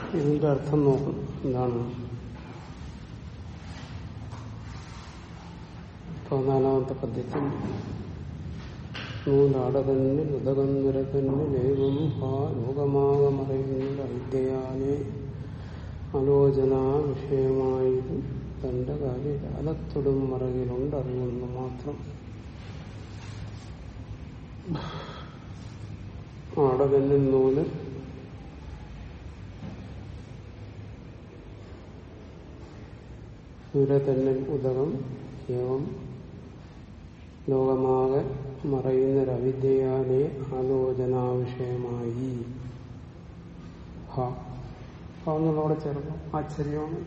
ഇതിന്റെ അർത്ഥം നോക്കും എന്താണ് പതിനാലാമത്തെ പദ്യത്തിൽ നൂലാടതന്നിൽ ഉദകം നിരതന്നിൽ ഏവം ഹാ ലോകമാകമറിയുന്ന വിദ്യയാലെ ആലോചന വിഷയമായത് തന്റെ കാര്യജാലത്തോടും മറകിലുണ്ടറിയുന്നു മാത്രം ആടതന്നിൽ നൂല് തന്നെ ഉദകം ഏവം ലോകമാകെ മറയുന്നൊരവിദ്യയാലെ ആലോചനാവിഷയമായി ഹ ഹ എന്നുള്ളവിടെ ചേർക്കും ആശ്ചര്യമാണ്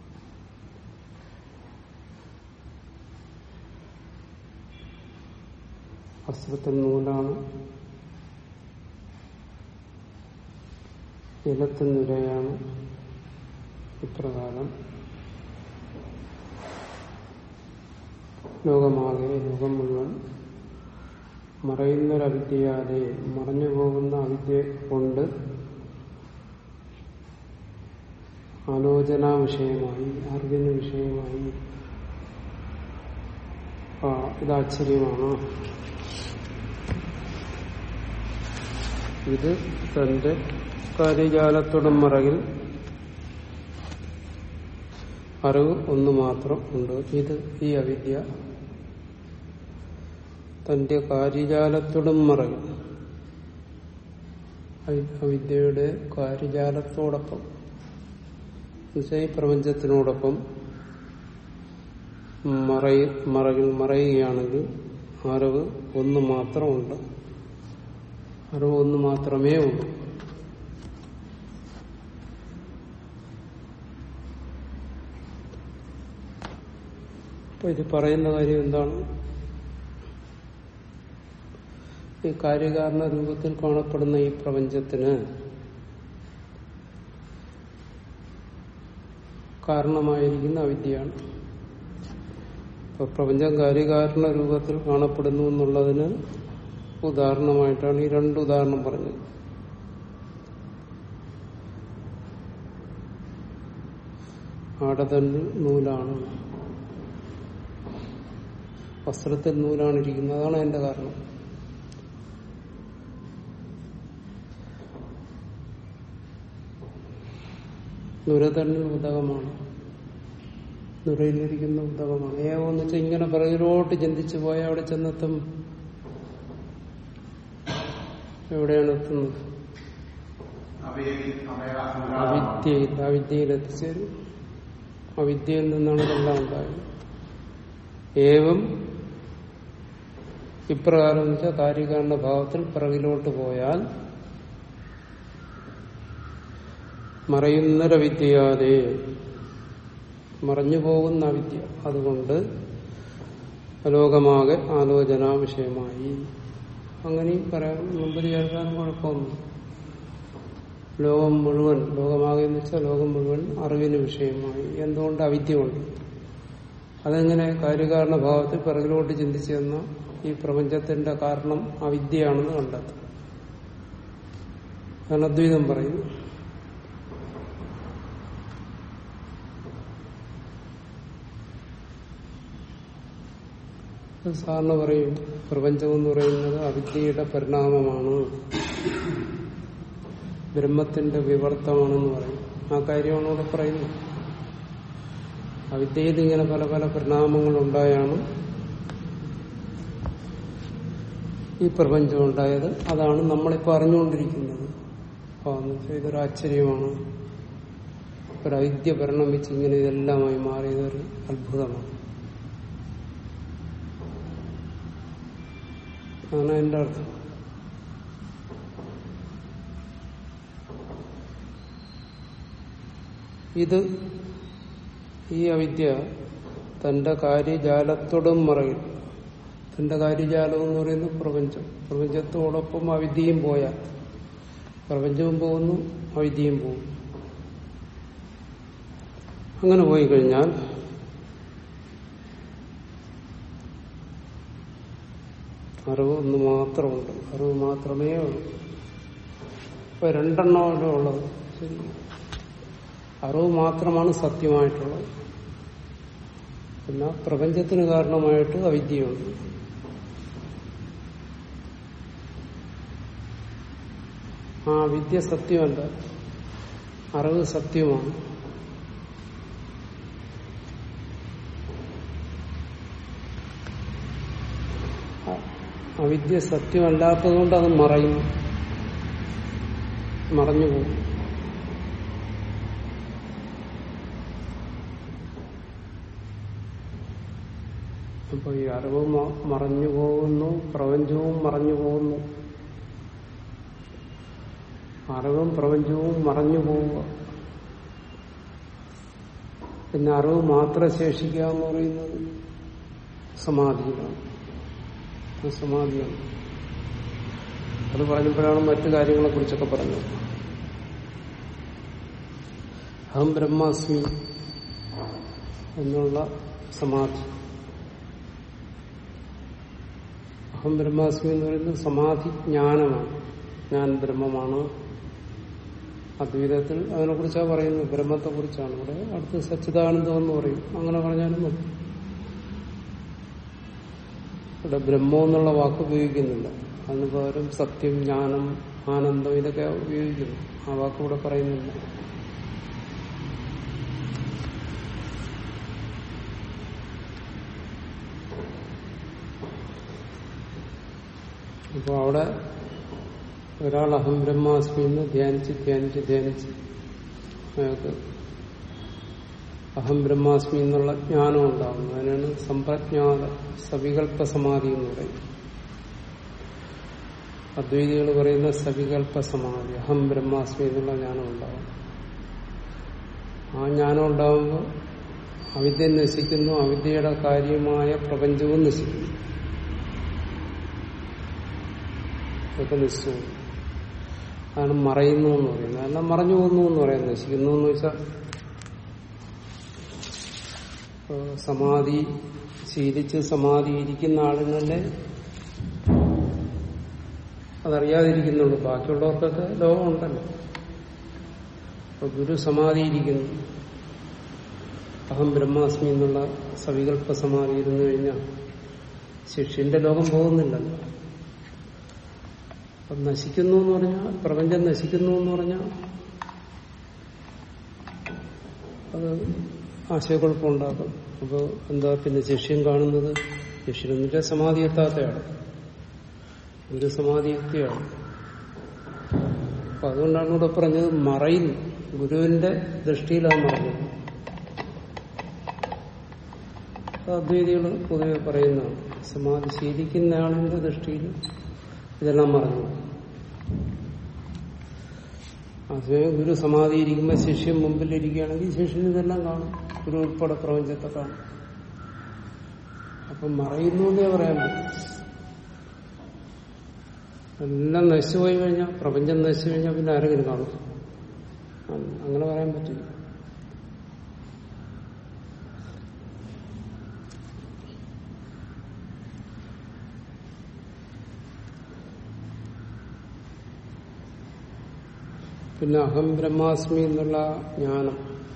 വസ്ത്രത്തിൽ നൂലാണ് ജലത്തിൽ നിരയാണ് ഇപ്രകാരം ലോകമാകെ ലോകം മുഴുവൻ മറയുന്നൊരവിദ്യയാലെ മറഞ്ഞു പോകുന്ന അവിദ്യ കൊണ്ട് ആലോചനാ വിഷയമായി അറിവിന് വിഷയമായി ആ ഇത് ആശ്ചര്യമാണ് ഇത് തന്റെ കാര്യജാലത്തോടും മറകിൽ അറിവ് ഒന്ന് മാത്രം ഉണ്ട് ഇത് ഈ അവിദ്യ തന്റെ കാര്യജാലത്തോടും മറകിൽ അവിദ്യയുടെ കാര്യജാലത്തോടൊപ്പം ഈ പ്രപഞ്ചത്തിനോടൊപ്പം മറയ മറകിൽ മറയുകയാണെങ്കിൽ അറിവ് ഒന്ന് മാത്രമുണ്ട് അറിവ് ഒന്ന് മാത്രമേ ഉള്ളൂ അപ്പൊ ഇത് പറയുന്ന കാര്യം എന്താണ് ഈ കാര്യകാരണ രൂപത്തിൽ കാണപ്പെടുന്ന ഈ പ്രപഞ്ചത്തിന് കാരണമായിരിക്കുന്ന അവിദ്യയാണ് ഇപ്പൊ പ്രപഞ്ചം കാര്യകാരണ രൂപത്തിൽ കാണപ്പെടുന്നു എന്നുള്ളതിന് ഉദാഹരണമായിട്ടാണ് ഈ രണ്ട് ഉദാഹരണം പറഞ്ഞത് ആടതന്നിൽ നൂലാണ് വസ്ത്രത്തിൽ നൂലാണ് ഇരിക്കുന്നത് അതാണ് എന്റെ കാരണം നുര തന്നെ ഉദകമാണ് നുരയിലിരിക്കുന്ന ഉദകമാണ് ഏവെന്ന് വെച്ചാൽ ഇങ്ങനെ പിറകിലോട്ട് ചിന്തിച്ചു പോയാൽ അവിടെ ചെന്നെത്തും എവിടെയാണ് എത്തുന്നത് അവിദ്യയിൽ അവിദ്യയിൽ എത്തിച്ചേരും അവിദ്യയിൽ നിന്നാണ് ഇതെല്ലാം ഉണ്ടായത് ഏവം ഇപ്രകാരം എന്ന് വെച്ചാൽ കാര്യകാരണ ഭാവത്തിൽ പിറകിലോട്ട് പോയാൽ മറയുന്നൊരവിദ്യയാതെ മറഞ്ഞു പോകുന്ന വിദ്യ അതുകൊണ്ട് ലോകമാകെ ആലോചനാ വിഷയമായി അങ്ങനെയും പറയാം മുമ്പ് ചേർക്കാനും കുഴപ്പമൊന്നും ലോകം മുഴുവൻ ലോകമാകെ എന്ന് വെച്ചാൽ ലോകം മുഴുവൻ അറിവിന് വിഷയമായി എന്തുകൊണ്ട് അവിദ്യ കൊണ്ട് അതെങ്ങനെ കാര്യകാരണ ഭാവത്തിൽ പിറകിലോട്ട് ചിന്തിച്ചു തന്ന ഈ പ്രപഞ്ചത്തിന്റെ കാരണം അവിദ്യയാണെന്ന് കണ്ടെത്തും അതാണ് അദ്വൈതം പറയുന്നു സാറിന് പറയും പ്രപഞ്ചം എന്ന് പറയുന്നത് അവിദ്യയുടെ പരിണാമമാണ് ബ്രഹ്മത്തിന്റെ വിവർത്തമാണെന്ന് പറയും ആ കാര്യമാണ് ഇവിടെ പറയുന്നത് അവിദ്യയിൽ ഇങ്ങനെ പല പല പരിണാമങ്ങൾ ഉണ്ടായാണ് ഈ പ്രപഞ്ചം ഉണ്ടായത് അതാണ് നമ്മളിപ്പോൾ അറിഞ്ഞുകൊണ്ടിരിക്കുന്നത് അപ്പോൾ ഇതൊരു ആശ്ചര്യമാണ് ഒരു അവിദ്യ പരിണമിച്ച് ഇങ്ങനെ ഇതെല്ലാമായി മാറിയതൊരു അത്ഭുതമാണ് അതാണ് എന്റെ അർത്ഥം ഇത് ഈ അവിദ്യ തന്റെ കാര്യജാലത്തോടും മറയിൽ തന്റെ കാര്യജാലം എന്ന് പറയുന്നത് പ്രപഞ്ചം പ്രപഞ്ചത്തോടൊപ്പം അവിദ്യയും പോയാൽ പ്രപഞ്ചവും പോകുന്നു അവിദ്യയും പോകും അങ്ങനെ പോയി കഴിഞ്ഞാൽ അറിവ് ഒന്ന് മാത്രമുണ്ട് അറിവ് മാത്രമേ ഉള്ളൂ ഇപ്പൊ രണ്ടെണ്ണമല്ലേ ഉള്ളത് ശരി അറിവ് മാത്രമാണ് സത്യമായിട്ടുള്ളത് പിന്നെ പ്രപഞ്ചത്തിന് കാരണമായിട്ട് അവിദ്യയുണ്ട് ആ വിദ്യ സത്യമല്ല അറിവ് സത്യമാണ് അവിദ്യ സത്യമല്ലാത്തതുകൊണ്ട് അത് മറയും മറഞ്ഞു പോകും അപ്പൊ ഈ അറിവ് മ- മറഞ്ഞു പോകുന്നു പ്രപഞ്ചവും മറഞ്ഞു പോകുന്നു അറിവും പ്രപഞ്ചവും മറഞ്ഞു പോവുക പിന്നെ അറിവ് മാത്രം ശേഷിക്കുക എന്ന് പറയുന്നത് സമാധിയിലാണ് അത് സമാധിയാണ് അത് പറഞ്ഞപ്പോഴാണ് മറ്റു കാര്യങ്ങളെ കുറിച്ചൊക്കെ പറഞ്ഞത് അഹം ബ്രഹ്മാസ്മി എന്നുള്ള സമാധി അഹം ബ്രഹ്മാസ്മി എന്ന് പറയുന്നത് സമാധി ജ്ഞാനമാണ് ഞാൻ ബ്രഹ്മമാണ് അദ്വൈതത്തിൽ അതിനെ കുറിച്ചാണ് പറയുന്നത് ബ്രഹ്മത്തെ കുറിച്ചാണ് ഇവിടെ അടുത്ത് സച്ചിദാനന്ദം എന്ന് പറയും അങ്ങനെ പറഞ്ഞാലും മതി ഇവിടെ ബ്രഹ്മം എന്നുള്ള വാക്ക് ഉപയോഗിക്കുന്നില്ല അതിന് പകരം സത്യം ജ്ഞാനം ആനന്ദം ഇതൊക്കെ ഉപയോഗിക്കുന്നു ആ വാക്ക് ഇവിടെ പറയുന്നില്ല അപ്പൊ അവിടെ ഒരാൾ അഹം ബ്രഹ്മാസ്മി എന്ന് ധ്യാനിച്ച് ധ്യാനിച്ച് ധ്യാനിച്ച് അയാൾക്ക് അഹം ബ്രഹ്മാസ്മി എന്നുള്ള ജ്ഞാനം ഉണ്ടാകുന്നു അതിനാണ് സമ്പ്രജ്ഞാത സവികല്പ സമാധി എന്ന് പറയുന്നത് അദ്വൈതികൾ പറയുന്ന സവികല്പ സമാധി അഹം ബ്രഹ്മാസ്മി എന്നുള്ള ജ്ഞാനം ഉണ്ടാകും ആ ജ്ഞാനം ഉണ്ടാകുമ്പോൾ അവിദ്യ നശിക്കുന്നു അവിദ്യയുടെ കാര്യമായ പ്രപഞ്ചവും നശിക്കുന്നു ഇതൊക്കെ നശിച്ചു പോകും. അതാണ് മറയുന്നു എന്ന് പറയുന്നത് അല്ല മറഞ്ഞു പോകുന്നു എന്ന് പറയുന്നത് നശിക്കുന്നു എന്ന് വെച്ചാൽ ഇപ്പൊ സമാധി ശീലിച്ച് സമാധി ഇരിക്കുന്ന ആളുകളെ അതറിയാതിരിക്കുന്നുള്ളൂ ബാക്കിയുള്ളവർക്കൊക്കെ ലോകമുണ്ടല്ലോ ഇപ്പൊ ഗുരു സമാധി ഇരിക്കുന്നു അഹം ബ്രഹ്മാസ്മി എന്നുള്ള സവികല്പ സമാധി ഇരുന്നു കഴിഞ്ഞാൽ ശിഷ്യന്റെ ലോകം പോകുന്നില്ലല്ലോ അപ്പം നശിക്കുന്നു എന്ന് പറഞ്ഞാൽ പ്രപഞ്ചം നശിക്കുന്നു എന്ന് പറഞ്ഞാൽ അത് ആശയക്കുഴപ്പമുണ്ടാക്കും അപ്പോൾ എന്താ പിന്നെ ശിഷ്യം കാണുന്നത് ശിഷ്യനെന്നിട്ട് സമാധി എത്താത്തയാണ് ഒരു സമാധി എത്തിയാണ് അപ്പൊ അതുകൊണ്ടാണ് ഇവിടെ പറഞ്ഞത് മറയുന്നു ഗുരുവിന്റെ ദൃഷ്ടിയിലാണ് മറഞ്ഞത് അത് അദ്വൈതികൾ പൊതുവെ പറയുന്നതാണ് സമാധി ശീലിക്കുന്ന ആളിന്റെ ദൃഷ്ടിയിൽ ഇതെല്ലാം മറഞ്ഞു അതേസമയം ഗുരു സമാധി ഇരിക്കുമ്പോൾ ശിഷ്യൻ മുമ്പിലിരിക്കുകയാണെങ്കിൽ ശിഷ്യൻ ഇതെല്ലാം കാണും ഗുരു ഉൾപ്പെടെ പ്രപഞ്ചത്തെ കാണും അപ്പം മറയുന്നു എന്നേ പറയാൻ പറ്റും എല്ലാം നശിച്ചു പോയി കഴിഞ്ഞാൽ പ്രപഞ്ചം നശിച്ചു കഴിഞ്ഞാൽ പിന്നെ ആരെങ്കിലും കാണും അങ്ങനെ പറയാൻ പറ്റില്ല പിന്നെ അഹം ബ്രഹ്മാസ്മി എന്നുള്ള ജ്ഞാനം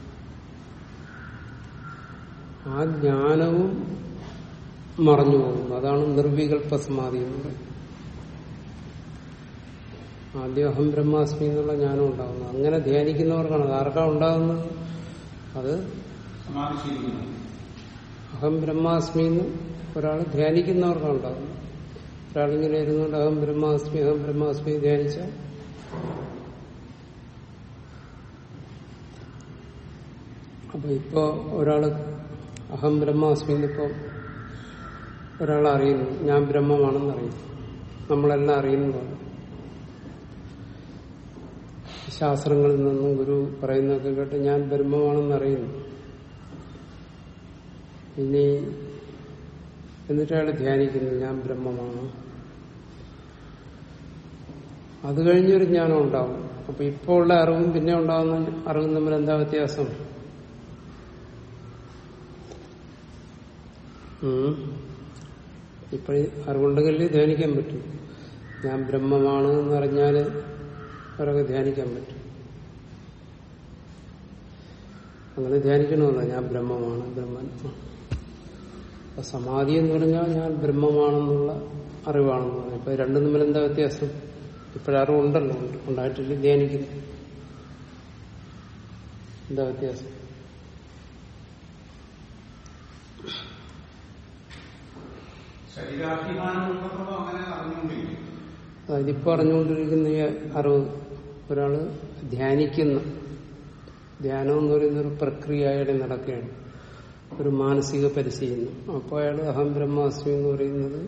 ആ ജ്ഞാനവും മറഞ്ഞു പോകുന്നു അതാണ് നിർവികൽപ്പ സമാധി എന്ന് പറയുന്നത് ആദ്യം അഹം ബ്രഹ്മാസ്മി എന്നുള്ള ജ്ഞാനം ഉണ്ടാകുന്നു അങ്ങനെ ധ്യാനിക്കുന്നവർക്കാണ് അത് ആർക്കാ ഉണ്ടാകുന്നത് അത് സമാധി ശീലിക്കുന്നു അഹം ബ്രഹ്മാസ്മി എന്ന് ഒരാൾ ധ്യാനിക്കുന്നവർക്കാണ് ഉണ്ടാകുന്നത് ഒരാളിങ്ങനെ ഇരുന്നുകൊണ്ട് അഹം ബ്രഹ്മാസ്മി അഹം ബ്രഹ്മാസ്മി ധ്യാനിച്ച അപ്പൊ ഇപ്പോ ഒരാള് അഹം ബ്രഹ്മാസ്മി എന്നിപ്പോ ഒരാൾ അറിയുന്നു ഞാൻ ബ്രഹ്മമാണെന്ന് അറിയുന്നു നമ്മളെല്ലാം അറിയുന്നതാണ് ശാസ്ത്രങ്ങളിൽ നിന്നും ഗുരു പറയുന്നതൊക്കെ കേട്ട് ഞാൻ ബ്രഹ്മമാണെന്ന് അറിയുന്നു ഇനി എന്നിട്ട് അയാൾ ധ്യാനിക്കുന്നു ഞാൻ ബ്രഹ്മമാണ് അത് കഴിഞ്ഞൊരു ജ്ഞാനം ഉണ്ടാവും അപ്പൊ ഇപ്പോൾ ഉള്ള അറിവും പിന്നെ ഉണ്ടാകുന്ന അറിവും തമ്മിൽ എന്താ വ്യത്യാസം ഉം. ഇപ്പോഴീ അറിവുണ്ടെങ്കിൽ ധ്യാനിക്കാൻ പറ്റും ഞാൻ ബ്രഹ്മമാണ് എന്ന് അറിഞ്ഞാൽ അവരൊക്കെ ധ്യാനിക്കാൻ പറ്റും അങ്ങനെ ധ്യാനിക്കണമല്ലോ ഞാൻ ബ്രഹ്മമാണ് ബ്രഹ്മൻ അപ്പൊ സമാധി എന്ന് പറഞ്ഞാൽ ഞാൻ ബ്രഹ്മമാണെന്നുള്ള അറിവാണെന്ന് പറഞ്ഞു ഇപ്പൊ രണ്ടും തമ്മിൽ എന്താ വ്യത്യാസം ഇപ്പോഴറിവുണ്ടല്ലോ ഉണ്ട് ഉണ്ടായിട്ടില്ല ധ്യാനിക്കുന്നു എന്താ വ്യത്യാസം ശരീരാഭിമാനം ഉള്ളപ്പോഴും അങ്ങനെ അറിഞ്ഞുകൊണ്ടിരിക്കും അതായത് ഇപ്പൊ അറിഞ്ഞുകൊണ്ടിരിക്കുന്ന ഈ അറിവ് ഒരാള് ധ്യാനിക്കുന്ന ധ്യാനം എന്ന് പറയുന്ന ഒരു പ്രക്രിയയുടെ നടക്കുകയാണ് ഒരു മാനസിക പരിശീലനം അപ്പോൾ അയാൾ അഹം ബ്രഹ്മാസ്മി എന്ന് പറയുന്നത്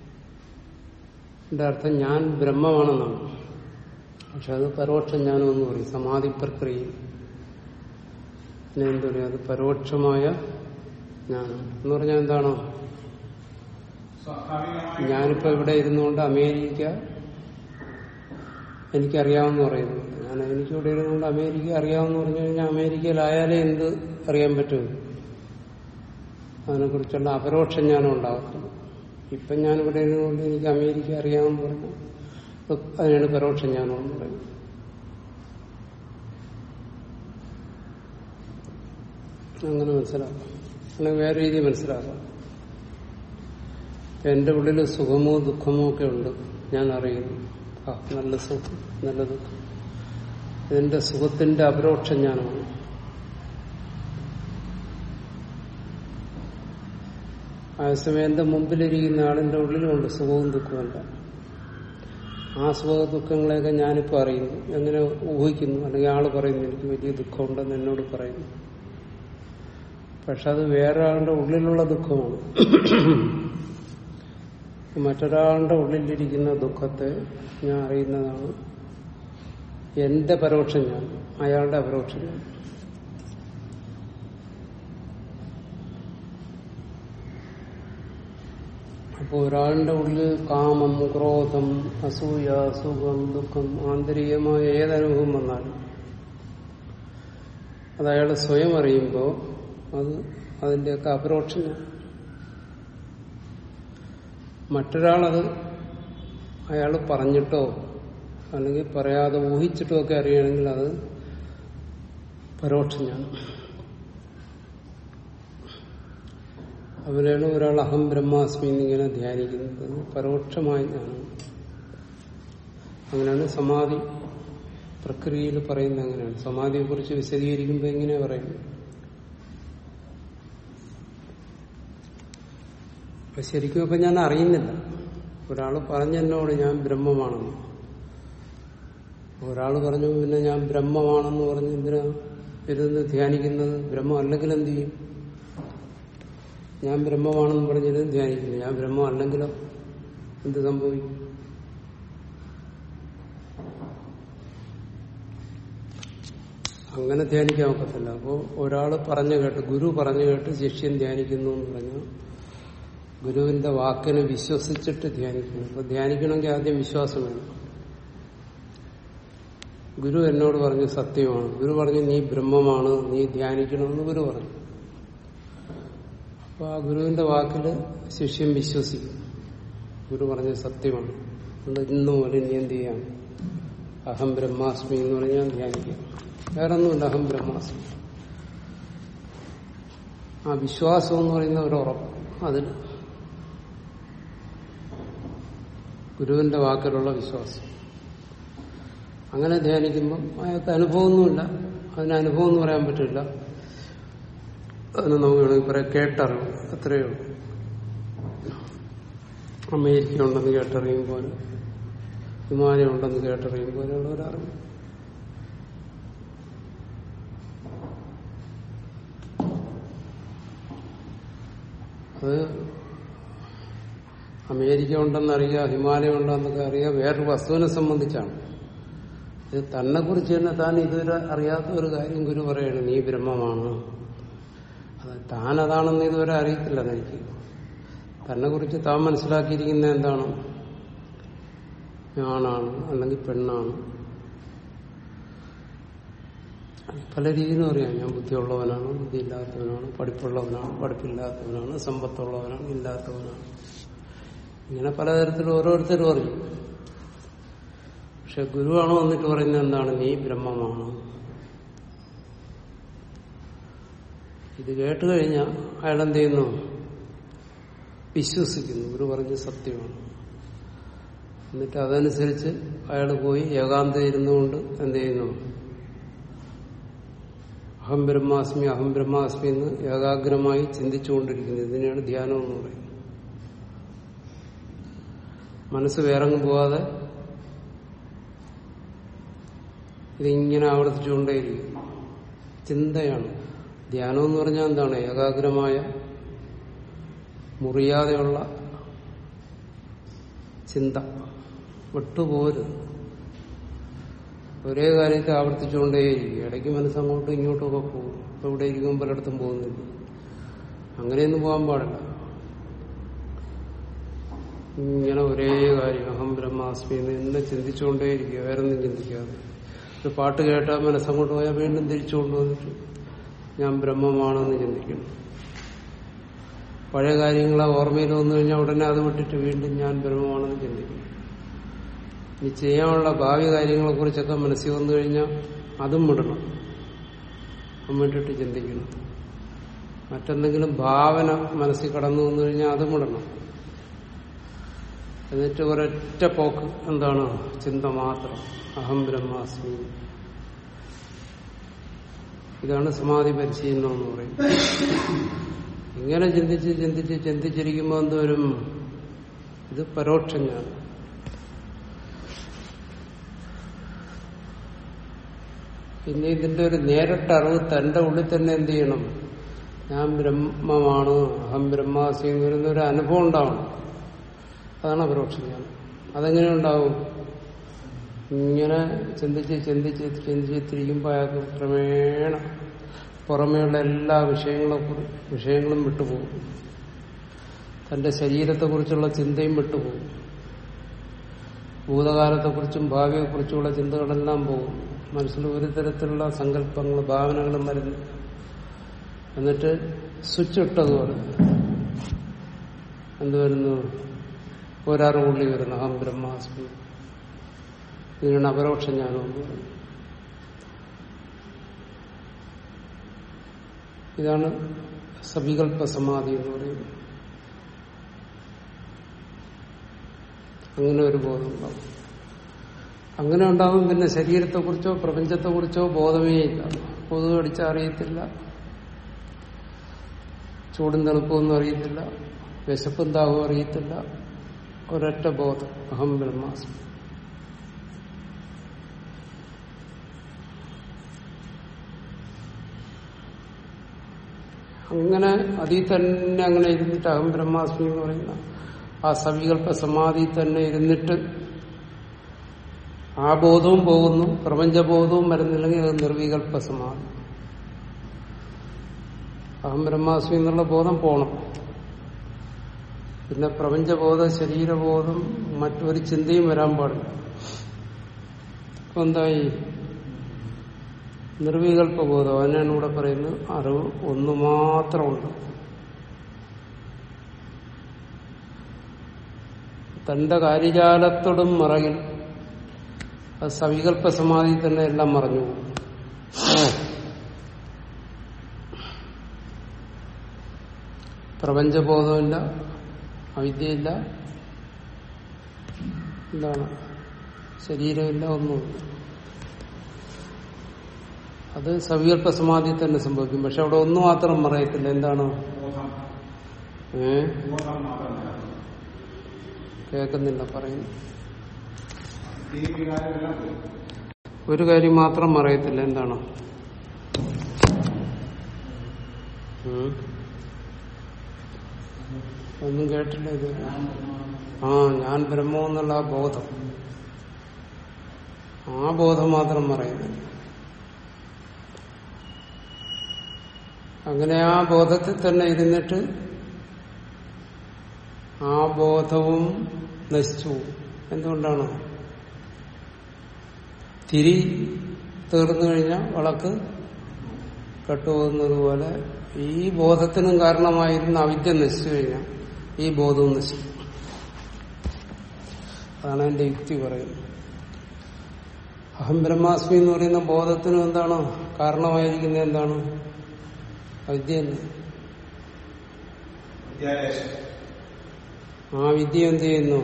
എന്റെ അർത്ഥം ഞാൻ ബ്രഹ്മമാണെന്നാണ് പക്ഷെ അത് പരോക്ഷ ജ്ഞാനം എന്ന് പറയും സമാധി പ്രക്രിയ പിന്നെ എന്താ പറയുക അത് പരോക്ഷമായ ജ്ഞാനം എന്ന് പറഞ്ഞാൽ എന്താണോ സ്വാഭാവികമായി ഞാനിപ്പോ ഇവിടെ ഇരുന്നുകൊണ്ട് അമേരിക്ക എനിക്കറിയാമെന്ന് പറയുന്നു ഞാൻ എനിക്കിവിടെ ഇരുന്നുകൊണ്ട് അമേരിക്ക അറിയാമെന്ന് പറഞ്ഞു കഴിഞ്ഞാൽ അമേരിക്കയിലായാലേ എന്ത് അറിയാൻ പറ്റും അതിനെക്കുറിച്ചുള്ള അപരോക്ഷ ജ്ഞാനം ഉണ്ടാകത്തുള്ളൂ ഇപ്പൊ ഞാനിവിടെ ഇരുന്നുകൊണ്ട് എനിക്ക് അമേരിക്ക അറിയാമെന്ന് പറഞ്ഞു അതിനാണ് പരോക്ഷ ജ്ഞാനം എന്ന് പറയുന്നത് അങ്ങനെ മനസ്സിലാക്കാം അല്ലെങ്കിൽ വേറെ രീതി മനസ്സിലാക്കാം എന്റെ ഉള്ളിൽ സുഖമോ ദുഃഖമോ ഒക്കെ ഉണ്ട് ഞാൻ അറിയുന്നു ആ നല്ല സുഖം നല്ല ദുഃഖം ഇതിന്റെ സുഖത്തിന്റെ അപരോക്ഷ ജ്ഞാനമാണ് അതേസമയം എന്റെ മുമ്പിലിരിക്കുന്ന ആളിന്റെ ഉള്ളിലുമുണ്ട് സുഖവും ദുഃഖവുമല്ല ആ സുഖ ദുഃഖങ്ങളെയൊക്കെ ഞാനിപ്പോ അറിയുന്നു എങ്ങനെ ഊഹിക്കുന്നു അല്ലെങ്കിൽ ആള് പറയുന്നു എനിക്ക് വലിയ ദുഃഖമുണ്ടെന്ന് എന്നോട് പറയുന്നു പക്ഷെ അത് വേറെ ആളുടെ ഉള്ളിലുള്ള ദുഃഖമാണ് മറ്റൊരാളുടെ ഉള്ളിലിരിക്കുന്ന ദുഃഖത്തെ ഞാൻ അറിയുന്നതാണ് എന്റെ പരോക്ഷം ഞാൻ അയാളുടെ അപരോക്ഷം ഞാൻ അപ്പോൾ ഒരാളുടെ ഉള്ളിൽ കാമം ക്രോധം അസൂയ സുഖം ദുഃഖം ആന്തരികമായ ഏതനുഭവം വന്നാലും അത് അയാൾ സ്വയം അറിയുമ്പോൾ അത് അതിന്റെയൊക്കെ അപരോക്ഷം ഞാൻ മറ്റൊരാളത് അയാൾ പറഞ്ഞിട്ടോ അല്ലെങ്കിൽ പറയാതെ ഊഹിച്ചിട്ടോ ഒക്കെ അറിയുകയാണെങ്കിൽ അത് പരോക്ഷം ഞാൻ അവരാണ് ഒരാൾ അഹം ബ്രഹ്മാസ്മി എന്നിങ്ങനെ ധ്യാനിക്കുന്നത് പരോക്ഷമായ ജ്ഞാനം അങ്ങനെയാണ് സമാധി പ്രക്രിയയിൽ പറയുന്നത് അങ്ങനെയാണ് സമാധിയെ കുറിച്ച് വിശദീകരിക്കുമ്പോൾ എങ്ങനെയാ പറയുന്നത് അപ്പൊ ശരിക്കും ഇപ്പൊ ഞാൻ അറിയുന്നില്ല ഒരാൾ പറഞ്ഞെന്നോട് ഞാൻ ബ്രഹ്മമാണെന്ന് ഒരാൾ പറഞ്ഞു പിന്നെ ഞാൻ ബ്രഹ്മമാണെന്ന് പറഞ്ഞ് എന്തിനാ ഇരുന്ന് ധ്യാനിക്കുന്നത് ബ്രഹ്മം അല്ലെങ്കിൽ എന്ത് ചെയ്യും ഞാൻ ബ്രഹ്മമാണെന്ന് പറഞ്ഞിരുന്ന് ധ്യാനിക്കുന്നു ഞാൻ ബ്രഹ്മം അല്ലെങ്കിലോ എന്ത് സംഭവിക്കും അങ്ങനെ ധ്യാനിക്കാൻ ഒക്കത്തില്ല അപ്പോൾ ഒരാൾ പറഞ്ഞു കേട്ട് ഗുരു പറഞ്ഞു കേട്ട് ശിഷ്യൻ ധ്യാനിക്കുന്നു എന്ന് പറഞ്ഞു ഗുരുവിന്റെ വാക്കിനെ വിശ്വസിച്ചിട്ട് ധ്യാനിക്കണം അപ്പൊ ധ്യാനിക്കണമെങ്കിൽ ആദ്യം വിശ്വാസം വേണം ഗുരു എന്നോട് പറഞ്ഞു സത്യമാണ് ഗുരു പറഞ്ഞു നീ ബ്രഹ്മമാണ് നീ ധ്യാനിക്കണമെന്ന് ഗുരു പറഞ്ഞു അപ്പൊ ആ ഗുരുവിന്റെ വാക്കില് ശിഷ്യൻ വിശ്വസിക്കും ഗുരു പറഞ്ഞ സത്യമാണ് അതുകൊണ്ട് ഇന്നു മുതൽ നീ എന്ത് ചെയ്യാം അഹം ബ്രഹ്മാസ്മി എന്ന് പറഞ്ഞാൽ ധ്യാനിക്കാം വേറെ ഒന്നുമില്ല അഹം ബ്രഹ്മാസ്മി ആ വിശ്വാസം എന്ന് പറയുന്ന ഒരു ഉറപ്പ് അതിന് ഗുരുവിന്റെ വാക്കിലുള്ള വിശ്വാസം അങ്ങനെ ധ്യാനിക്കുമ്പം അയാൾക്ക് അനുഭവമൊന്നുമില്ല അതിന് അനുഭവം എന്ന് പറയാൻ പറ്റില്ല അതിന് നമുക്ക് വേണമെങ്കിൽ പറയാം കേട്ടറിവ് അത്രയേ ഉള്ളൂ അമേരിക്ക ഉണ്ടെന്ന് കേട്ടറിയും പോലെ ഹിമാലയം ഉണ്ടെന്ന് കേട്ടറിയും പോലെയുള്ള ഒരറിവ് അത് അമേരിക്ക ഉണ്ടെന്നറിയുക ഹിമാലയം ഉണ്ടെന്നൊക്കെ അറിയുക വേറൊരു വസ്തുവിനെ സംബന്ധിച്ചാണ് ഇത് തന്നെ കുറിച്ച് തന്നെ താൻ ഇതുവരെ അറിയാത്ത ഒരു കാര്യം ഗുരു പറയാണ് നീ ബ്രഹ്മമാണ് അത് താൻ അതാണെന്ന് ഇതുവരെ അറിയത്തില്ല എനിക്ക് തന്നെ കുറിച്ച് താൻ മനസ്സിലാക്കിയിരിക്കുന്ന എന്താണ് ആണാണ് അല്ലെങ്കിൽ പെണ്ണാണ് പല രീതിയിലും അറിയാം ഞാൻ ബുദ്ധിയുള്ളവനാണ് ബുദ്ധിയില്ലാത്തവനാണ് പഠിപ്പുള്ളവനാണ് പഠിപ്പില്ലാത്തവനാണ് സമ്പത്തുള്ളവനാണ് ഇല്ലാത്തവനാണ് ഇങ്ങനെ പലതരത്തിലും ഓരോരുത്തരും അറിയും പക്ഷെ ഗുരുവാണോ വന്നിട്ട് പറയുന്നത് എന്താണ് നീ ബ്രഹ്മമാണ് ഇത് കേട്ട് കഴിഞ്ഞാൽ അയാൾ എന്ത് ചെയ്യുന്നു വിശ്വസിക്കുന്നു ഇവർ പറഞ്ഞ സത്യമാണ് എന്നിട്ട് അതനുസരിച്ച് അയാൾ പോയി ഏകാന്ത ഇരുന്നുകൊണ്ട് എന്ത് ചെയ്യുന്നു അഹം ബ്രഹ്മാസ്മി അഹം ബ്രഹ്മാസ്മി എന്ന് ഏകാഗ്രമായി ചിന്തിച്ചുകൊണ്ടിരിക്കുന്നത് ഇതിനെയാണ് ധ്യാനം എന്ന് പറയുന്നത് മനസ്സ് വേറങ്ങും പോവാതെ ഇതിങ്ങനെ ആവർത്തിച്ചുകൊണ്ടേയിരിക്കും ചിന്തയാണ് ധ്യാനം എന്ന് പറഞ്ഞാൽ എന്താണ് ഏകാഗ്രമായ മുറിയാതെയുള്ള ചിന്ത വിട്ടുപോരുത് ഒരേ കാര്യത്തെ ആവർത്തിച്ചുകൊണ്ടേയിരിക്കും ഇടയ്ക്ക് മനസ്സങ്ങോട്ടും ഇങ്ങോട്ടും ഒക്കെ പോകും ഇപ്പൊ ഇവിടെ ഇരിക്കുമ്പോൾ പലയിടത്തും പോകുന്നില്ല അങ്ങനെയൊന്നും പോകാൻ പാടില്ല ഇങ്ങനെ ഒരേ കാര്യം അഹം ബ്രഹ്മാസ്മി എന്ന് എന്നെ ചിന്തിച്ചുകൊണ്ടേയിരിക്കുക വേറെ ഒന്നും ചിന്തിക്കാതെ ഒരു പാട്ട് കേട്ടാൽ മനസ്സങ്ങോട്ട് പോയാൽ വീണ്ടും തിരിച്ചു കൊണ്ടുവന്നിട്ട് ഞാൻ ബ്രഹ്മമാണെന്ന് ചിന്തിക്കണം പഴയ കാര്യങ്ങളെ ഓർമ്മയിൽ വന്നു കഴിഞ്ഞാൽ ഉടനെ അത് വിട്ടിട്ട് വീണ്ടും ഞാൻ ബ്രഹ്മമാണെന്ന് ചിന്തിക്കും ഇനി ചെയ്യാനുള്ള ഭാവി കാര്യങ്ങളെ കുറിച്ചൊക്കെ മനസ്സിൽ വന്നു കഴിഞ്ഞാൽ അതും വിടണം അതും വിട്ടിട്ട് ചിന്തിക്കണം മറ്റെന്തെങ്കിലും ഭാവന മനസ്സിൽ കടന്നു വന്നു കഴിഞ്ഞാൽ അതും വിടണം എന്നിട്ട് ഒരൊറ്റ പോക്ക് എന്താണ് ചിന്ത മാത്രം അഹം ബ്രഹ്മാസ്മി ഇതാണ് സമാധി പരിശീലനം എന്ന് പറയുന്നത് ഇങ്ങനെ ചിന്തിച്ച് ചിന്തിച്ച് ചിന്തിച്ചിരിക്കുമ്പോൾ എന്തോരും ഇത് പരോക്ഷം ഞാൻ പിന്നെ ഇതിന്റെ ഒരു നേരിട്ട അറിവ് തന്റെ ഉള്ളിൽ തന്നെ എന്ത് ചെയ്യണം ഞാൻ ബ്രഹ്മമാണ് അഹം ബ്രഹ്മാസ്മി എന്ന് പറയുന്ന ഒരു അനുഭവം ഉണ്ടാവണം അതാണ് അപരോക്ഷം ജ്ഞാനം അതെങ്ങനെ ഉണ്ടാവും ഇങ്ങനെ ചിന്തിച്ച് ചിന്തിച്ച് ചിന്തിച്ചിരിക്കുമ്പോൾ അയാൾക്ക് ക്രമേണ പുറമേയുള്ള എല്ലാ വിഷയങ്ങളെ വിഷയങ്ങളും വിട്ടുപോകും തന്റെ ശരീരത്തെക്കുറിച്ചുള്ള ചിന്തയും വിട്ടുപോകും ഭൂതകാലത്തെക്കുറിച്ചും ഭാവിയെക്കുറിച്ചുള്ള ചിന്തകളെല്ലാം പോകും മനസ്സിൽ ഒരു തരത്തിലുള്ള സങ്കല്പങ്ങൾ ഭാവനകളും വരുന്നു എന്നിട്ട് സ്വിച്ച് ഇട്ടതുപോലെ എന്ത് വരുന്നു ഒരറിവുള്ളി വരുന്നു അഹം ബ്രഹ്മാസ്മി ഇതിനാണ് അപരോക്ഷ ജ്ഞാനം എന്ന് പറയുന്നത് ഇതാണ് സവികൽപ്പ സമാധി എന്ന് പറയുന്നത് അങ്ങനെ ഒരു ബോധം ഉണ്ടാവും അങ്ങനെ ഉണ്ടാവും പിന്നെ ശരീരത്തെക്കുറിച്ചോ പ്രപഞ്ചത്തെക്കുറിച്ചോ ബോധമേ ഇല്ല കൊതുക് കടിച്ചാൽ അറിയത്തില്ല ചൂടും തണുപ്പൊന്നും അറിയത്തില്ല വിശപ്പും ദാഹവും അറിയത്തില്ല ഒരൊറ്റ ബോധം അഹം ബ്രഹ്മാസ്മി അങ്ങനെ അതിൽ തന്നെ അങ്ങനെ ഇരുന്നിട്ട് അഹം ബ്രഹ്മാസ്മി എന്ന് പറയുന്ന ആ സവികൽപ്പ സമാധി തന്നെ ഇരുന്നിട്ട് ആ ബോധവും പോകുന്നു പ്രപഞ്ചബോധവും വരുന്നില്ലെങ്കിൽ അത് നിർവികൽപ്പ സമാധി അഹം ബ്രഹ്മാസ്മി എന്നുള്ള ബോധം പോണം പിന്നെ പ്രപഞ്ചബോധം ശരീരബോധം മറ്റൊരു ചിന്തയും വരാൻ പാടില്ല അപ്പൊ എന്തായി നിർവികൽപ്പ ബോധം അതിനാണ് ഇവിടെ പറയുന്നത് അറിവ് ഒന്നു മാത്രമുണ്ട് തന്റെ കാര്യജാലത്തോടും മറകിൽ അത് സവികൽപ്പ സമാധി തന്നെ എല്ലാം മറഞ്ഞു പോകും. പ്രപഞ്ചബോധമില്ല അവിദ്യയില്ല എന്താണ് ശരീരമില്ല ഒന്നുമില്ല അത് സവികൽപ്പ സമാധി തന്നെ സംഭവിക്കും പക്ഷെ അവിടെ ഒന്നു മാത്രം പറയത്തില്ല എന്താണ് ബോധം ഏ ബോധം മാത്രമല്ല കേൾക്കുന്നില്ല പറയുന്നു ഈ വികാരമെല്ലാം പോയി ഒരു കാര്യം മാത്രം പറയത്തില്ല എന്താണ് ഉം? ഒന്നും കേട്ടില്ല ഇത് ആ ഞാൻ ബ്രഹ്മം എന്നുള്ള ആ ബോധം ആ ബോധം മാത്രം പറയുന്നില്ല അങ്ങനെ ആ ബോധത്തിൽ തന്നെ ഇരുന്നിട്ട് ആ ബോധവും നശിച്ചു പോകും. എന്തുകൊണ്ടാണ് തിരി തീർന്നു കഴിഞ്ഞാൽ വിളക്ക് കെട്ടുപോകുന്നത് പോലെ ഈ ബോധത്തിനും കാരണമായിരുന്ന അവിദ്യ നശിച്ചു കഴിഞ്ഞാൽ ഈ ബോധവും നശിക്കും അതാണ് എന്റെ യുക്തി പറയുന്നത് അഹം ബ്രഹ്മാസ്മി എന്ന് പറയുന്ന ബോധത്തിനും എന്താണ് കാരണമായിരിക്കുന്നത് എന്താണ് അവിദ്യ തന്നെ വിദ്യാലയം ആ വിദ്യ എന്ത് ചെയ്യുന്നു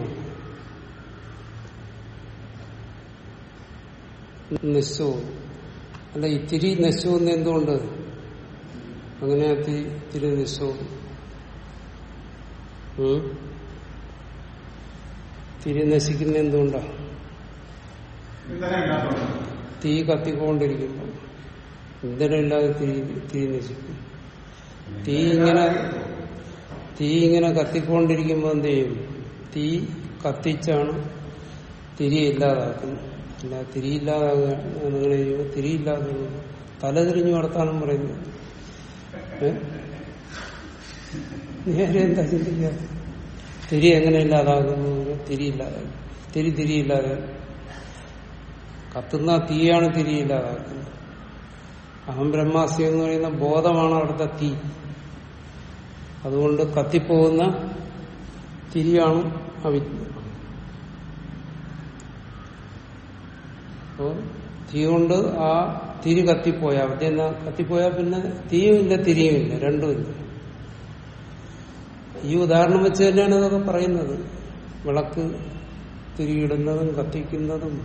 നശിച്ചു അല്ല ഇത്തിരി നശിച്ചു എന്ന് എന്തുകൊണ്ട് അങ്ങനെ അത്തി ഇത്തിരി നശിച്ചു ഉം? തിരി നശിക്കുന്ന എന്തുകൊണ്ടാ ഇന്ധനം ഇല്ലാത്തതുകൊണ്ട് തീ കത്തിക്കൊണ്ടിരിക്കുമ്പോൾ ഇന്ധനമില്ലാതെ തിരി തിരി നശിക്കും തീ ഇങ്ങനെ തീ ഇങ്ങനെ കത്തിക്കൊണ്ടിരിക്കുമ്പോൾ എന്ത് ചെയ്യും തീ കത്തിച്ചാണ് തിരി ഇല്ലാതാക്കുന്നത് അല്ല തിരി ഇല്ലാതാകുക എന്നിങ്ങനെ ചെയ്യുമ്പോൾ തിരി ഇല്ലാതാകുക തല തിരിഞ്ഞു വർത്താനം പറയുന്നു ഏ? നേരെ എന്താ ചിന്തിക്കുക തിരി എങ്ങനെ ഇല്ലാതാകുന്നു തിരി ഇല്ലാതാകും തിരി തിരി ഇല്ലാതെ കത്തുന്ന തീയാണ് തിരി ഇല്ലാതാക്കുന്നത് അഹം ബ്രഹ്മാസ്തി എന്ന് പറയുന്ന ബോധമാണ് അവിടുത്തെ തീ അതുകൊണ്ട് കത്തിപ്പോകുന്ന തിരിയാണ് അവിദ്യ അപ്പോ തീ കൊണ്ട് ആ തിരി കത്തിപ്പോയ അവിദ്യ എന്നാ കത്തിപ്പോയാൽ പിന്നെ തീയും ഇല്ല തിരിയും ഇല്ല രണ്ടുമില്ല ഈ ഉദാഹരണം വെച്ച് തന്നെയാണ് ഇതൊക്കെ പറയുന്നത് വിളക്ക് തിരിയിടുന്നതും കത്തിക്കുന്നതും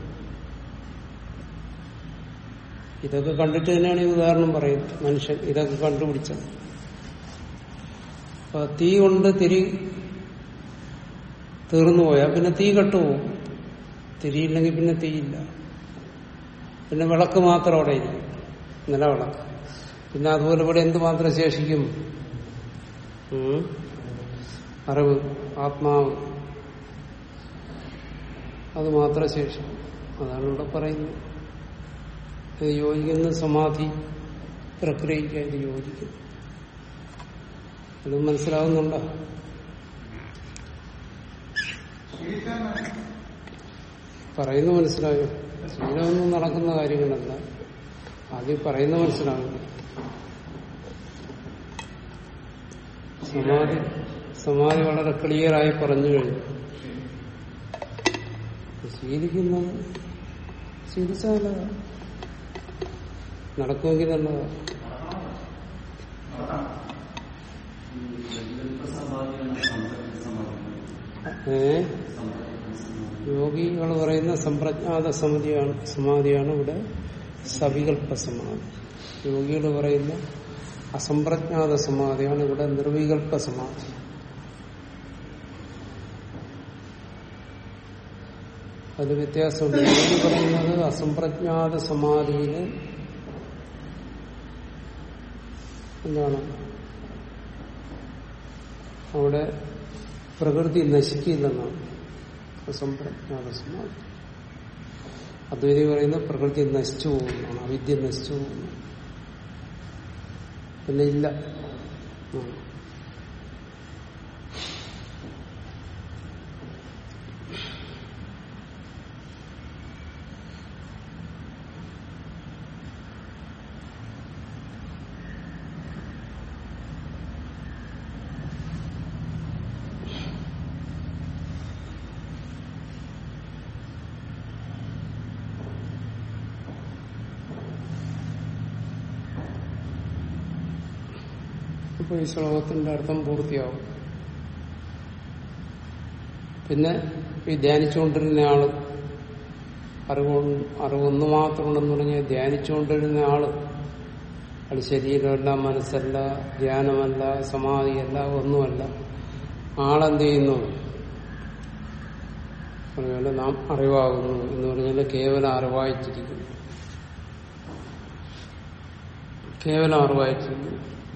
ഇതൊക്കെ കണ്ടിട്ട് തന്നെയാണ് ഈ ഉദാഹരണം പറയുന്നത് മനുഷ്യൻ ഇതൊക്കെ കണ്ടുപിടിച്ചത് അപ്പൊ തീ കൊണ്ട് തിരി തീർന്നു പോയാൽ പിന്നെ തീ കെട്ടുപോകും തിരിയില്ലെങ്കിൽ പിന്നെ തീയില്ല പിന്നെ വിളക്ക് മാത്രം അവിടെ ഇരിക്കും നിലവിളക്ക് പിന്നെ അതുപോലെ ഇവിടെ എന്ത് മാത്രം ശേഷിക്കും ഉം? അറിവ് ആത്മാവ് അത് മാത്രം ശേഷിക്കും അതാണ് ഇവിടെ പറയുന്നത് ഇത് യോജിക്കുന്ന സമാധി പ്രക്രിയയ്ക്ക് ഇത് യോജിക്കും അത് മനസ്സിലാവുന്നുണ്ടോ ശീലിച്ചാൽ മതി. പറയുന്ന മനസ്സിലായോ ശീലമൊന്നും നടക്കുന്ന കാര്യങ്ങളല്ല ആദ്യം പറയുന്ന മനസ്സിലാവില്ല സമാധി സമാധി വളരെ ക്ലിയറായി പറഞ്ഞു കഴിഞ്ഞു ശീലിക്കുന്നത് ശീലിച്ചാല നടക്കുമെങ്കിൽ നല്ലതാ ഏ യോഗികൾ പറയുന്ന സമ്പ്രജ്ഞാത സമിതിയാണ് സമാധിയാണ് ഇവിടെ സവികൽപ്പ സമാധി യോഗികൾ പറയുന്ന അസംപ്രജ്ഞാത സമാധിയാണ് ഇവിടെ നിർവികൽപ്പ സമാധി അത് വ്യത്യാസമുണ്ട് യോഗി പറയുന്നത് അസംപ്രജ്ഞാത സമാധിയില് എന്താണ് അവിടെ പ്രകൃതി നശിക്കില്ലെന്നാണ് അസംപ്രജ്ഞാത സമാധി അദ്വൈതി പറയുന്ന പ്രകൃതി നശിച്ചു പോകുന്നതാണ് അവിദ്യ നശിച്ചു പോകുന്നു പിന്നെ ഇല്ല ഉം. ഇപ്പൊ ഈ ശ്ലോകത്തിന്റെ അർത്ഥം പൂർത്തിയാവും പിന്നെ ഈ ധ്യാനിച്ചുകൊണ്ടിരുന്ന ആള് അറിവ് അറിവൊന്നു മാത്രമുണ്ടെന്ന് പറഞ്ഞാൽ ധ്യാനിച്ചുകൊണ്ടിരുന്ന ആള് അത് ശരീരമല്ല മനസ്സല്ല ധ്യാനമല്ല സമാധിയല്ല ഒന്നുമല്ല ആളെന്ത് ചെയ്യുന്നു പറഞ്ഞാല് നാം അറിവാകുന്നു എന്ന് പറഞ്ഞാൽ കേവലം അറിവായിട്ടിരിക്കുന്നു കേവലം അറിവായിട്ടിരിക്കുന്നു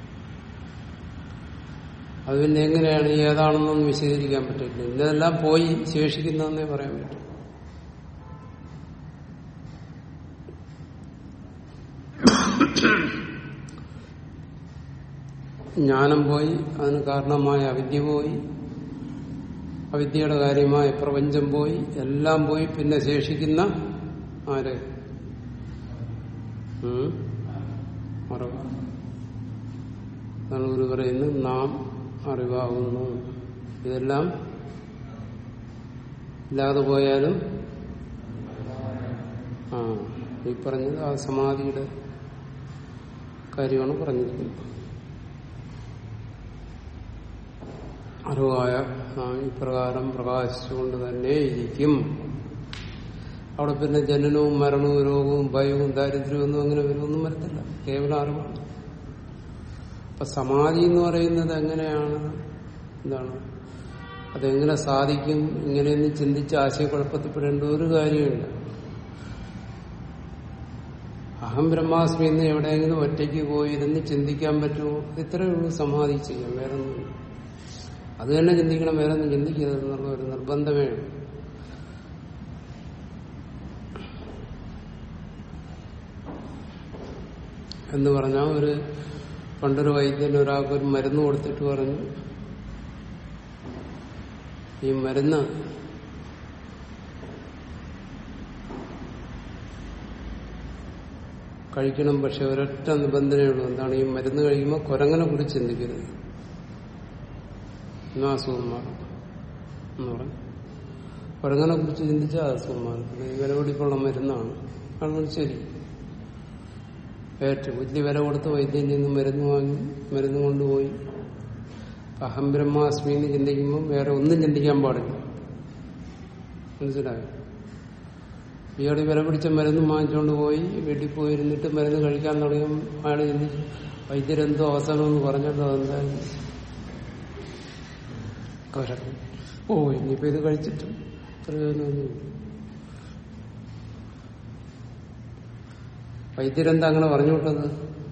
അത് പിന്നെ എങ്ങനെയാണ് ഈ ഏതാണെന്നൊന്നും വിശദീകരിക്കാൻ പറ്റില്ല ഇതെല്ലാം പോയി ശേഷിക്കുന്നതെന്നേ പറയാൻ പറ്റും ജ്ഞാനം പോയി അതിന് കാരണമായ അവിദ്യ പോയി അവിദ്യയുടെ കാര്യമായ പ്രപഞ്ചം പോയി എല്ലാം പോയി പിന്നെ ശേഷിക്കുന്ന ആര് ഉം? അറിവ് അതാണ് ഗുരു പറയുന്നത് നാം അറിവാകുന്നു ഇതെല്ലാം ഇല്ലാതെ പോയാലും ആ ഈ പറഞ്ഞത് ആ സമാധിയുടെ കാര്യമാണ് പറഞ്ഞിരിക്കുന്നത് അറിവായ നാം ഇപ്രകാരം പ്രകാശിച്ചുകൊണ്ട് തന്നെ ഇരിക്കും അവിടെ പിന്നെ ജനനവും മരണവും രോഗവും ഭയവും ദാരിദ്ര്യവും ഒന്നും അങ്ങനെ വരുമൊന്നും വരത്തില്ല കേവലം അറിവാണ് അപ്പൊ സമാധി എന്ന് പറയുന്നത് എങ്ങനെയാണ് എന്താണ് അതെങ്ങനെ സാധിക്കും ഇങ്ങനെയൊന്ന് ചിന്തിച്ച് ആശയക്കുഴപ്പത്തിൽപ്പെടേണ്ട ഒരു കാര്യമില്ല അഹം ബ്രഹ്മാസ്മി എന്ന് എവിടെയെങ്കിലും ഒറ്റയ്ക്ക് പോയി ഇരുന്ന് ചിന്തിക്കാൻ പറ്റുമോ ഇത്രയേ ഉള്ളൂ സമാധി ചെയ്യാം വേറെ ഒന്നും അത് തന്നെ ചിന്തിക്കണം വേറെ ഒന്നും ചിന്തിക്കരുത് എന്നുള്ള ഒരു നിർബന്ധമേ ഉള്ളൂ എന്ന് പറഞ്ഞാൽ ഒരു പണ്ടൊരു വൈദ്യൻ ഒരാൾക്ക് ഒരു മരുന്ന് കൊടുത്തിട്ട് പറഞ്ഞു ഈ മരുന്ന് കഴിക്കണം പക്ഷെ ഒരൊറ്റ നിബന്ധനയുള്ളൂ എന്താണ് ഈ മരുന്ന് കഴിക്കുമ്പോൾ കുരങ്ങനെ കുറിച്ച് ചിന്തിക്കരുത് എന്നാ അസുഖം മാറും എന്ന് പറഞ്ഞു കുരങ്ങനെ കുറിച്ച് ചിന്തിച്ചാൽ അസുഖം മാറും പിന്നെ ഈ വില പിടിപ്പുള്ള മരുന്നാണ് അതുകൊണ്ട് ശരി ഏറ്റവും വലിയ വില കൊടുത്ത് വൈദ്യന്റെ നിന്ന് മരുന്ന് വാങ്ങി മരുന്ന് കൊണ്ടുപോയി അഹം ബ്രഹ്മാസ്മി എന്ന് ചിന്തിക്കുമ്പോൾ വേറെ ഒന്നും ചിന്തിക്കാൻ പാടില്ല മനസ്സിലായോ ഇയാൾ വില പിടിച്ച മരുന്ന് വാങ്ങിച്ചുകൊണ്ട് പോയി വീട്ടിൽ പോയിരുന്നിട്ട് മരുന്ന് കഴിക്കാൻ തുടങ്ങിയും അയാൾ ചിന്തിച്ചു വൈദ്യരെന്തോ അവസാനം എന്ന് പറഞ്ഞല്ലോ അതെന്തായാലും കുരങ്ങ്. ഓ ഇനിയിപ്പോ ഇത് കഴിച്ചിട്ടും പ്രയോജനമൊന്നുമില്ല വൈദ്യരെന്താ അങ്ങനെ പറഞ്ഞു വിട്ടത്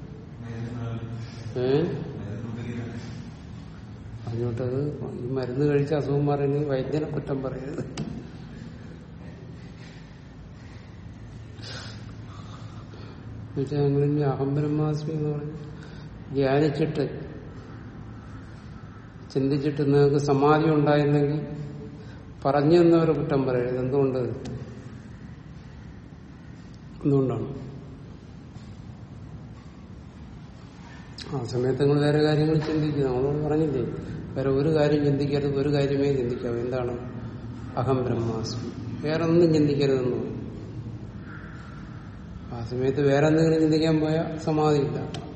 ഏ പറഞ്ഞു വിട്ടത് ഈ മരുന്ന് കഴിച്ച അസുഖം പറയുന്നത് വൈദ്യനെ കുറ്റം പറയരുത് എന്നുവെച്ചാൽ ഞങ്ങളിനി അഹം ബ്രഹ്മാസ്മി എന്ന് പറഞ്ഞ് ധ്യാനിച്ചിട്ട് ചിന്തിച്ചിട്ട് നിങ്ങൾക്ക് സമാധി ഉണ്ടായിരുന്നെങ്കിൽ പറഞ്ഞു എന്നവരെ കുറ്റം പറയരുത് എന്തുകൊണ്ട് എന്തുകൊണ്ടാണ് ആ സമയത്ത് നിങ്ങൾ വേറെ കാര്യങ്ങൾ ചിന്തിക്കുക നമ്മളോട് പറഞ്ഞില്ലേ വേറെ ഒരു കാര്യം ചിന്തിക്കരുത് ഒരു കാര്യമേ ചിന്തിക്കാവൂ എന്താണ് അഹം ബ്രഹ്മാസ്മി വേറെ ഒന്നും ചിന്തിക്കരുതെന്ന് പറയും. ആ സമയത്ത് വേറെ എന്തെങ്കിലും ചിന്തിക്കാൻ പോയാൽ സമാധിയില്ല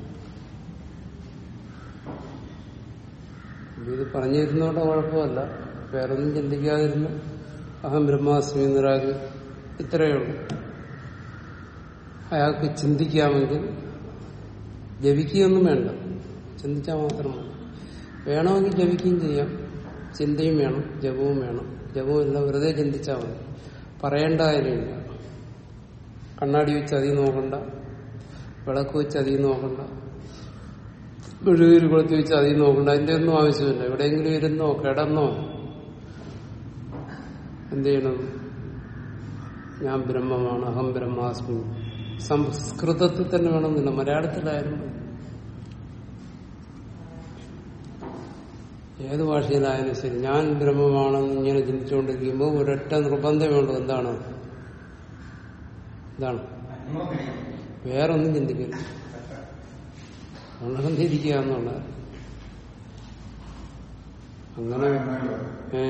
ഇത് പറഞ്ഞു തരുന്നതുകൊണ്ട് കുഴപ്പമല്ല വേറൊന്നും ചിന്തിക്കാതിരുന്ന് അഹം ബ്രഹ്മാസ്മി എന്നൊരാൾക്ക് ഇത്രയേ ഉള്ളൂ അയാൾക്ക് ചിന്തിക്കാമെങ്കിൽ ജപിക്കുകയൊന്നും വേണ്ട ചിന്തിച്ചാൽ മാത്രം മതി വേണമെങ്കിൽ ജപിക്കുകയും ചെയ്യാം ചിന്തയും വേണം ജപവും വേണം ജപവും ഇല്ല വെറുതെ ചിന്തിച്ചാൽ മതി പറയേണ്ട കാര്യമില്ല കണ്ണാടി വെച്ച് അതി നോക്കണ്ട വിളക്ക് വെച്ച് അതി നോക്കണ്ട മെഴുകുതിരി കൊളുത്തി വെച്ച് അതി നോക്കണ്ട അതിന്റെ ഒന്നും ആവശ്യമില്ല എവിടെയെങ്കിലും ഇരുന്നോ കിടന്നോ എന്ത് ചെയ്യണം ഞാൻ ബ്രഹ്മമാണ് അഹം ബ്രഹ്മാസ്മി സംസ്കൃതത്തിൽ തന്നെ വേണമെന്നില്ല മലയാളത്തിലായാലും മതി. ഏത് ഭാഷയിലായാലും ശരി ഞാൻ ബ്രഹ്മമാണെന്ന് ഇങ്ങനെ ചിന്തിച്ചുകൊണ്ടിരിക്കുമ്പോൾ ഒരൊറ്റ നിർബന്ധമേ ഉള്ളൂ എന്താണ് എന്താണ് വേറൊന്നും ചിന്തിക്കരുത് ഉണർന്നിരിക്കുക എന്നുള്ളത് അങ്ങനെ ഏ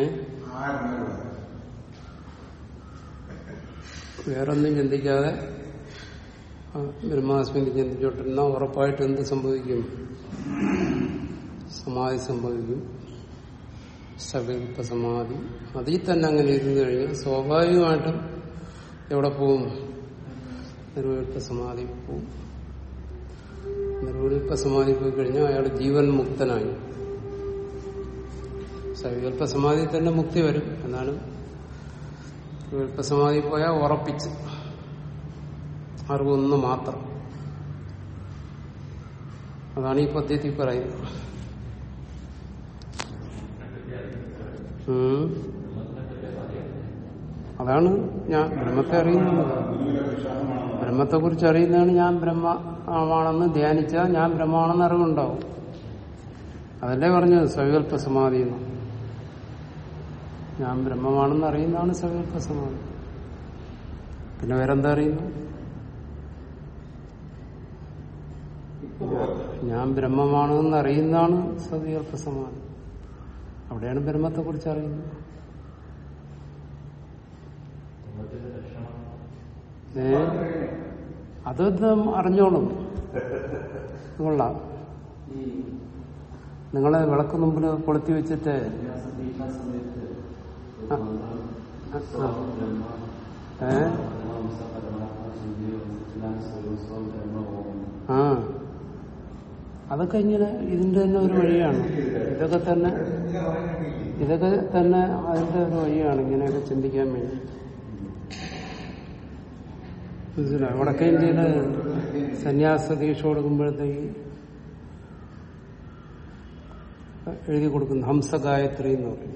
വേറൊന്നും ചിന്തിക്കാതെ ആ, ബ്രഹ്മാസ്മിനി ചിന്തിച്ചോട്ടിരുന്ന ഉറപ്പായിട്ട് എന്ത് സംഭവിക്കും സമാധി സംഭവിക്കും സകല്പ സമാധി അതിൽ തന്നെ അങ്ങനെ ഇരുന്ന് കഴിഞ്ഞാൽ സ്വാഭാവികമായിട്ടും എവിടെ പോവും നിർവികൽപ്പ സമാധി പോവും നിർവികൽപ്പ സമാധി പോയി കഴിഞ്ഞാൽ അയാൾ ജീവൻ മുക്തനായി സവികൽപ്പ സമാധി തന്നെ മുക്തി വരും എന്നാലും നിർവികൽപ്പ സമാധി പോയാൽ ഉറപ്പിച്ച് അറിവൊന്ന് മാത്രം അതാണ് ഈ പദ്ധതി പറയുന്നത് ഉം. അതാണ് ഞാൻ ബ്രഹ്മത്തെ അറിയുന്നത് ബ്രഹ്മത്തെ കുറിച്ച് അറിയുന്നതാണ് ഞാൻ ബ്രഹ്മമാണെന്ന് ധ്യാനിച്ചാൽ ഞാൻ ബ്രഹ്മമാണെന്ന് അറിവുണ്ടാവും അതല്ലേ പറഞ്ഞത് സവികൽപ്പ സമാധി എന്ന് ഞാൻ ബ്രഹ്മമാണെന്ന് അറിയുന്നതാണ് സവികൽപ്പ സമാധി പിന്നെ വേറെന്താ അറിയുന്നു ഞാൻ ബ്രഹ്മമാണെന്ന് അറിയുന്നതാണ് സവികൽപ്പ സമാധി അവിടെയാണ് ബ്രഹ്മത്തെ കുറിച്ച് അറിയുന്നത് ഏ അത് ഇത് അറിഞ്ഞോളും കൊള്ളാം നിങ്ങളെ വിളക്ക് മുമ്പിൽ കൊളുത്തി വെച്ചിട്ട് ആ. ആ. ഏ ആ അതൊക്കെ ഇങ്ങനെ ഇതിന്റെ തന്നെ ഒരു വഴിയാണ് ഇതൊക്കെ തന്നെ ഇതൊക്കെ തന്നെ അതിന്റെ ഒരു വഴിയാണ് ഇങ്ങനെയൊക്കെ ചിന്തിക്കാൻ വേണ്ടി മനസ്സിലായോ വടക്കേ ഇന്ത്യയില് സന്യാസ ദീക്ഷ കൊടുക്കുമ്പോഴത്തേക്ക് എഴുതി കൊടുക്കുന്ന ഹംസഗായത്രി എന്ന് പറയും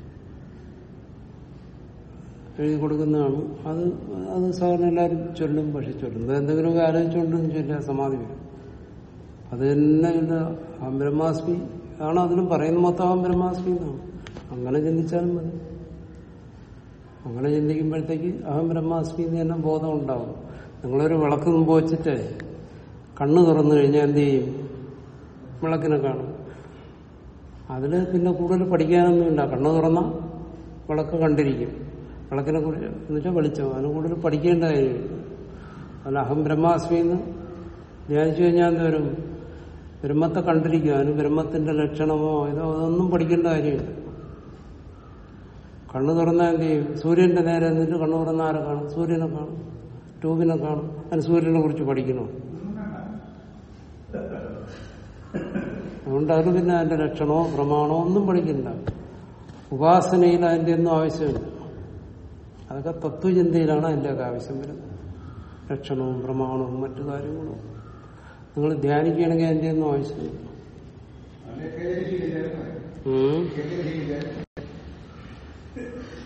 എഴുതി കൊടുക്കുന്നതാണ് അത് അത് സാധാരണ എല്ലാവരും ചൊല്ലും പക്ഷെ ചൊല്ലുന്നത് എന്തെങ്കിലുമൊക്കെ ആലോചിച്ചുകൊണ്ടൊന്നും ചൊല്ലുക സമാധി വരും അത് തന്നെ ഇത് അഹം ബ്രഹ്മാസ്മി ആണ് അതിലും പറയുന്നത് മൊത്തം അഹം ബ്രഹ്മാസ്മി എന്നാണ് അങ്ങനെ ചിന്തിച്ചാലും മതി അങ്ങനെ ചിന്തിക്കുമ്പോഴത്തേക്ക് അഹം ബ്രഹ്മാസ്മി എന്ന് തന്നെ ബോധം ഉണ്ടാവും നിങ്ങളൊരു വിളക്ക് മുമ്പ് വെച്ചിട്ട് കണ്ണ് തുറന്നു കഴിഞ്ഞാൽ എന്ത് ചെയ്യും വിളക്കിനെ കാണും അതില് പിന്നെ കൂടുതൽ പഠിക്കാനൊന്നുമില്ല കണ്ണ് തുറന്ന വിളക്ക് കണ്ടിരിക്കും വിളക്കിനെ കുറിച്ച് എന്ന് വെച്ചാൽ വെളിച്ചം അതിന് കൂടുതൽ പഠിക്കേണ്ട കാര്യമില്ല അതിൽ അഹം ബ്രഹ്മാസ്മി എന്ന് ധ്യാനിച്ചു കഴിഞ്ഞാൽ എന്ത് വരും ബ്രഹ്മത്തെ കണ്ടിരിക്കും അതിന് ബ്രഹ്മത്തിന്റെ ലക്ഷണമോ ഇതോ അതൊന്നും പഠിക്കേണ്ട കാര്യമില്ല കണ്ണു തുറന്നാൽ എന്ത് ചെയ്യും സൂര്യന്റെ നേരെ എന്നിട്ട് കണ്ണു തുറന്ന ആരെ കാണും സൂര്യനെ കാണും ട്യൂബിനെ കാണും അതിന് സൂര്യനെ കുറിച്ച് പഠിക്കണോ അതുകൊണ്ട് അത് പിന്നെ അതിന്റെ ലക്ഷണമോ പ്രമാണമോ ഒന്നും പഠിക്കണ്ട ഉപാസനയിൽ അതിന്റെ ഒന്നും ആവശ്യമില്ല അതൊക്കെ തത്വചിന്തയിലാണ് അതിന്റെയൊക്കെ ആവശ്യം വരുന്നത് ലക്ഷണവും പ്രമാണവും മറ്റു കാര്യങ്ങളും നിങ്ങൾ ധ്യാനിക്കുകയാണെങ്കിൽ അതിന്റെ ഒന്നും ആവശ്യമില്ല അവരെ കേൾവി ശീലിച്ചാലും മതി. ഉം. കേൾവി ശീലിച്ചാൽ